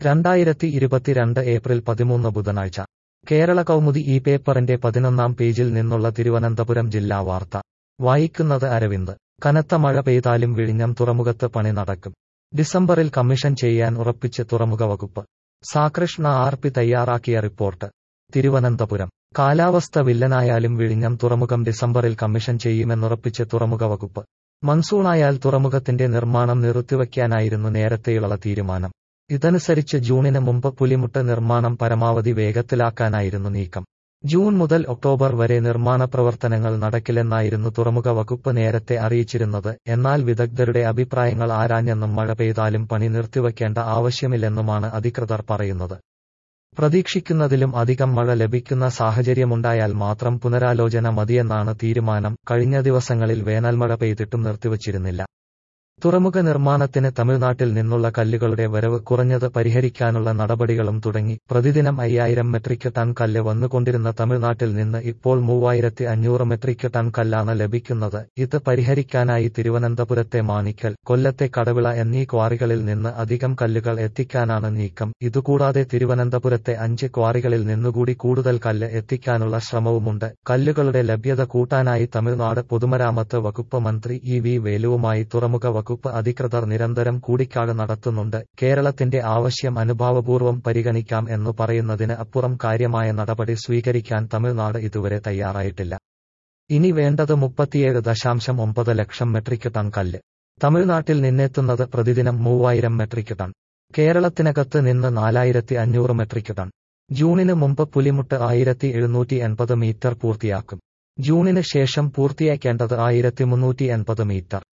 രണ്ടായിരത്തി ഇരുപത്തിരണ്ട് ഏപ്രിൽ പതിമൂന്ന് ബുധനാഴ്ച കേരള കൗമുദി ഈ പേപ്പറിന്റെ പതിനൊന്നാം പേജിൽ നിന്നുള്ള തിരുവനന്തപുരം ജില്ലാ വാർത്ത വായിക്കുന്നത് അരവിന്ദ് കനത്ത മഴ പെയ്താലും വിഴിഞ്ഞം തുറമുഖത്ത് പണി നടക്കും ഡിസംബറിൽ കമ്മീഷൻ ചെയ്യാൻ ഉറപ്പിച്ച് തുറമുഖ വകുപ്പ് സാകൃഷ്ണ ആർ പി തയ്യാറാക്കിയ റിപ്പോർട്ട് തിരുവനന്തപുരം കാലാവസ്ഥ വില്ലനായാലും വിഴിഞ്ഞം തുറമുഖം ഡിസംബറിൽ കമ്മീഷൻ ചെയ്യുമെന്നുറപ്പിച്ച് തുറമുഖ വകുപ്പ് മൺസൂണായാൽ തുറമുഖത്തിന്റെ നിർമ്മാണം നിർത്തിവയ്ക്കാനായിരുന്നു നേരത്തെയുള്ള തീരുമാനം ഇതനുസരിച്ച് ജൂണിന് മുമ്പ് പുലിമുട്ട് നിർമ്മാണം പരമാവധി വേഗത്തിലാക്കാനായിരുന്നു നീക്കം ജൂൺ മുതൽ ഒക്ടോബർ വരെ നിർമ്മാണ പ്രവർത്തനങ്ങൾ നടക്കില്ലെന്നായിരുന്നു തുറമുഖ വകുപ്പ് നേരത്തെ അറിയിച്ചിരുന്നത് എന്നാൽ വിദഗ്ധരുടെ അഭിപ്രായങ്ങൾ ആരാഞ്ഞെന്നും മഴ പെയ്താലും പണി നിർത്തിവയ്ക്കേണ്ട ആവശ്യമില്ലെന്നുമാണ് അധികൃതർ പറയുന്നത് പ്രതീക്ഷിക്കുന്നതിലും അധികം മഴ ലഭിക്കുന്ന സാഹചര്യമുണ്ടായാൽ മാത്രം പുനരാലോചന മതിയെന്നാണ് തീരുമാനം കഴിഞ്ഞ ദിവസങ്ങളിൽ വേനൽമഴ പെയ്തിട്ടും നിർത്തിവച്ചിരുന്നില്ല തുറമുഖ നിർമ്മാണത്തിന് തമിഴ്നാട്ടിൽ നിന്നുള്ള കല്ലുകളുടെ വരവ് കുറഞ്ഞത് പരിഹരിക്കാനുള്ള നടപടികളും തുടങ്ങി പ്രതിദിനം അയ്യായിരം മെട്രിക് ടൺ കല്ല് വന്നുകൊണ്ടിരുന്ന തമിഴ്നാട്ടിൽ നിന്ന് ഇപ്പോൾ മൂവായിരത്തി അഞ്ഞൂറ് മെട്രിക് ടൺ കല്ലാണ് ലഭിക്കുന്നത് ഇത് പരിഹരിക്കാനായി തിരുവനന്തപുരത്തെ മാണിക്കൽ കൊല്ലത്തെ കടവിള എന്നീ ക്വാറികളിൽ നിന്ന് അധികം കല്ലുകൾ എത്തിക്കാനാണ് നീക്കം ഇതുകൂടാതെ തിരുവനന്തപുരത്തെ അഞ്ച് ക്വാറികളിൽ നിന്നുകൂടി കൂടുതൽ കല്ല് എത്തിക്കാനുള്ള ശ്രമവുമുണ്ട് കല്ലുകളുടെ ലഭ്യത കൂട്ടാനായി തമിഴ്നാട് പൊതുമരാമത്ത് വകുപ്പ് മന്ത്രി ഇ വി വേലുവുമായി തുറമുഖ വകുപ്പ് അധികൃതർ നിരന്തരം കൂടിക്കാഴ്ച നടത്തുന്നുണ്ട് കേരളത്തിന്റെ ആവശ്യം അനുഭാവപൂർവ്വം പരിഗണിക്കാം എന്നു പറയുന്നതിന് അപ്പുറം കാര്യമായ നടപടി സ്വീകരിക്കാൻ തമിഴ്നാട് ഇതുവരെ തയ്യാറായിട്ടില്ല ഇനി വേണ്ടത് മുപ്പത്തിയേഴ് ദശാംശം ഒമ്പത് ലക്ഷം മെട്രിക് ടൺ കല്ല് തമിഴ്നാട്ടിൽ നിന്നെത്തുന്നത് പ്രതിദിനം മൂവായിരം മെട്രിക് ടൺ കേരളത്തിനകത്ത് നിന്ന് നാലായിരത്തി അഞ്ഞൂറ് മെട്രിക് ടൺ ജൂണിന് മുമ്പ് പുലിമുട്ട് ആയിരത്തി എഴുന്നൂറ്റി എൺപത് മീറ്റർ പൂർത്തിയാക്കും ജൂണിന് ശേഷം പൂർത്തിയാക്കേണ്ടത് ആയിരത്തി മുന്നൂറ്റി എൺപത് മീറ്റർ